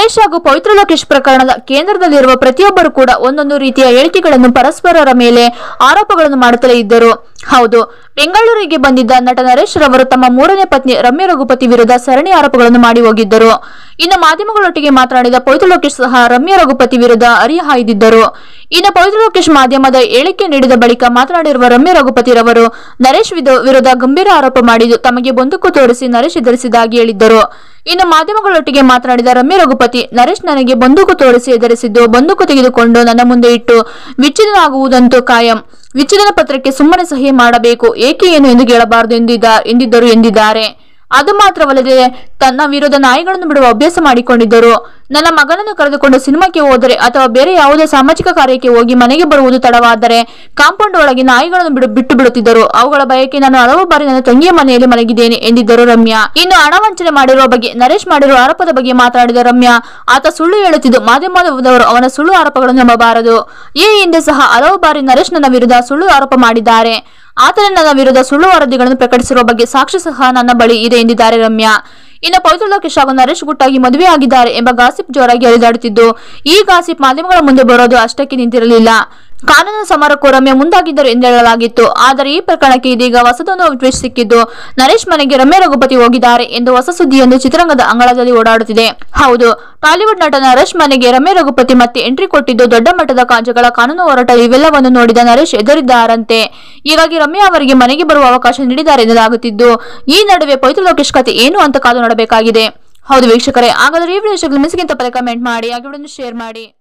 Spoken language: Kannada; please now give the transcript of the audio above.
ನರೇಶ್ ಹಾಗೂ ಪವಿತ್ರ ಲೋಕೇಶ್ ಪ್ರಕರಣದ ಕೇಂದ್ರದಲ್ಲಿರುವ ಪ್ರತಿಯೊಬ್ಬರು ಕೂಡ ಒಂದೊಂದು ರೀತಿಯ ಹೇಳಿಕೆಗಳನ್ನು ಪರಸ್ಪರರ ಮೇಲೆ ಆರೋಪಗಳನ್ನು ಮಾಡುತ್ತಲೇ ಇದ್ದರು ಹೌದು ಬೆಂಗಳೂರಿಗೆ ಬಂದಿದ್ದ ನಟ ನರೇಶ್ ರವರು ತಮ್ಮ ಮೂರನೇ ಪತ್ನಿ ರಮ್ಯ ರಘುಪತಿ ವಿರುದ್ಧ ಸರಣಿ ಆರೋಪಗಳನ್ನು ಮಾಡಿ ಹೋಗಿದ್ದರು ಇನ್ನು ಮಾಧ್ಯಮಗಳೊಟ್ಟಿಗೆ ಮಾತನಾಡಿದ ಪವಿತ್ರ ಲೋಕೇಶ್ ಸಹ ರಮ್ಯ ರಘುಪತಿ ವಿರುದ್ಧ ಹರಿಹಾಯ್ದಿದ್ದರು ಇನ್ನು ಪವಿತ್ರ ಲೋಕೇಶ್ ಮಾಧ್ಯಮದ ಹೇಳಿಕೆ ನೀಡಿದ ಬಳಿಕ ಮಾತನಾಡಿರುವ ರಮ್ಯ ರಘುಪತಿ ರವರು ನರೇಶ್ ವಿದ- ವಿರುದ್ಧ ಗಂಭೀರ ಆರೋಪ ಮಾಡಿದ್ದು ತಮಗೆ ಬಂದೂಕು ತೋರಿಸಿ ನರೇಶ್ ಎದುರಿಸಿದ್ದಾಗಿ ಹೇಳಿದ್ದರು ಇನ್ನು ಮಾಧ್ಯಮಗಳೊಟ್ಟಿಗೆ ಮಾತನಾಡಿದ ರಮ್ಯ ರಘುಪತಿ ನರೇಶ್ ನನಗೆ ಬಂದೂಕು ತೋರಿಸಿ ಎದುರಿಸಿದ್ದು ಬಂದೂಕು ತೆಗೆದುಕೊಂಡು ನನ್ನ ಮುಂದೆ ಇಟ್ಟು ವಿಚ್ಛೇದನಾಗುವುದಂತೂ ಕಾಯಂ ವಿಚ್ಛೇದನ ಪತ್ರಕ್ಕೆ ಸುಮ್ಮನೆ ಸಹಿ ಮಾಡಬೇಕು ಏಕೆ ಏನು ಎಂದು ಕೇಳಬಾರದು ಎಂದಿದ್ದ- ಎಂದಿದ್ದರು ಎಂದಿದ್ದಾರೆ ಅದು ಮಾತ್ರವಲ್ಲದೆ ತನ್ನ ವಿರುದ್ಧ ನಾಯಿಗಳನ್ನು ಬಿಡುವ ಅಭ್ಯಾಸ ಮಾಡಿಕೊಂಡಿದ್ದರು ನನ್ನ ಮಗನನ್ನು ಕರೆದುಕೊಂಡು ಸಿನಿಮಾಕ್ಕೆ ಹೋದರೆ ಅಥವಾ ಬೇರೆ ಯಾವುದೇ ಸಾಮಾಜಿಕ ಕಾರ್ಯಕ್ಕೆ ಹೋಗಿ ಮನೆಗೆ ಬರುವುದು ತಡವಾದರೆ ಕಾಂಪೌಂಡ್ ಒಳಗೆ ನಾಯಿಗಳನ್ನು ಬಿಡು ಬಿಟ್ಟು ಬಿಡುತ್ತಿದ್ದರು ಅವುಗಳ ಭಯಕ್ಕೆ ನಾನು ಹಲವು ಬಾರಿ ನನ್ನ ತಂಗಿಯ ಮನೆಯಲ್ಲಿ ಮಲಗಿದ್ದೇನೆ ಎಂದಿದ್ದರು ರಮ್ಯಾ ಇನ್ನು ಹಣ ವಂಚನೆ ಮಾಡಿರುವ ಬಗ್ಗೆ ನರೇಶ್ ಮಾಡಿರುವ ಆರೋಪದ ಬಗ್ಗೆ ಮಾತನಾಡಿದ ರಮ್ಯಾ ಆತ ಸುಳ್ಳು ಹೇಳುತ್ತಿದ್ದು ಮಾಧ್ಯಮದವರು ಅವನ ಸುಳ್ಳು ಆರೋಪಗಳನ್ನು ನಂಬಬಾರದು ಈ ಹಿಂದೆ ಸಹ ಹಲವು ಬಾರಿ ನರೇಶ್ ನನ್ನ ವಿರುದ್ಧ ಸುಳ್ಳು ಆರೋಪ ಮಾಡಿದ್ದಾರೆ ಆತನೇ ನನ್ನ ವಿರುದ್ಧ ಸುಳ್ಳು ವರದಿಗಳನ್ನು ಪ್ರಕಟಿಸಿರುವ ಬಗ್ಗೆ ಸಾಕ್ಷಿ ಸಹ ನನ್ನ ಬಳಿ ಇದೆ ಎಂದಿದ್ದಾರೆ ರಮ್ಯಾ ಇನ್ನು ಪವಿತ್ರ ಲೋಕೇಶ್ ಹಾಗೂ ನರೇಶ್ ಗುಟ್ಟಾಗಿ ಮದುವೆ ಆಗಿದ್ದಾರೆ ಎಂಬ ಗಾಸಿಪ್ ಜೋರಾಗಿ ಹರಿದಾಡುತ್ತಿದ್ದು ಈ ಗಾಸಿಪ್ ಮಾಧ್ಯಮಗಳ ಮುಂದೆ ಬರೋದು ಅಷ್ಟಕ್ಕೆ ನಿಂತಿರಲಿಲ್ಲ ಕಾನೂನು ಸಮರಕ್ಕೂ ರಮ್ಯಾ ಮುಂದಾಗಿದ್ದರು ಎಂದೇಳಲಾಗಿತ್ತು ಆದರೆ ಈ ಪ್ರಕರಣಕ್ಕೆ ಇದೀಗ ಹೊಸದೊಂದು ಟ್ವಿಸ್ಟ್ ಸಿಕ್ಕಿದ್ದು ನರೇಶ್ ಮನೆಗೆ ರಮ್ಯಾ ರಘುಪತಿ ಹೋಗಿದ್ದಾರೆ ಎಂದು ಹೊಸ ಸುದ್ದಿಯೊಂದು ಚಿತ್ರರಂಗದ ಅಂಗಳದಲ್ಲಿ ಓಡಾಡುತ್ತಿದೆ ಹೌದು ಟಾಲಿವುಡ್ ನಟ ನರೇಶ್ ಮನೆಗೆ ರಮ್ಯಾ ರಘುಪತಿ ಮತ್ತೆ ಎಂಟ್ರಿ ಕೊಟ್ಟಿದ್ದು ದೊಡ್ಡ ಮಟ್ಟದ ಕಾ- ಜಗಳ ಕಾನೂನು ಹೋರಾಟ ಇವೆಲ್ಲವನ್ನು ನೋಡಿದ ನರೇಶ್ ಎದುರಿದ್ದಾರಂತೆ ಹೀಗಾಗಿ ರಮ್ಯಾ ಅವರಿಗೆ ಮನೆಗೆ ಬರುವ ಅವಕಾಶ ನೀಡಿದ್ದಾರೆ ಎನ್ನಲಾಗುತ್ತಿದ್ದು ಈ ನಡುವೆ ಪವಿತ್ರ ಲೋಕೇಶ್ ಕತೆ ಏನು ಅಂತ ಕಾದು ನೋಡಬೇಕಾಗಿದೆ ಹೌದು ವೀಕ್ಷಕರೇ ಹಾಗಾದ್ರೆ ಈ ವಿಡಿಯೋ ಮಿಸ್ಗಿಂತ ಪದ ಕಮೆಂಟ್ ಮಾಡಿ ಹಾಗೆ ಶೇರ್ ಮಾಡಿ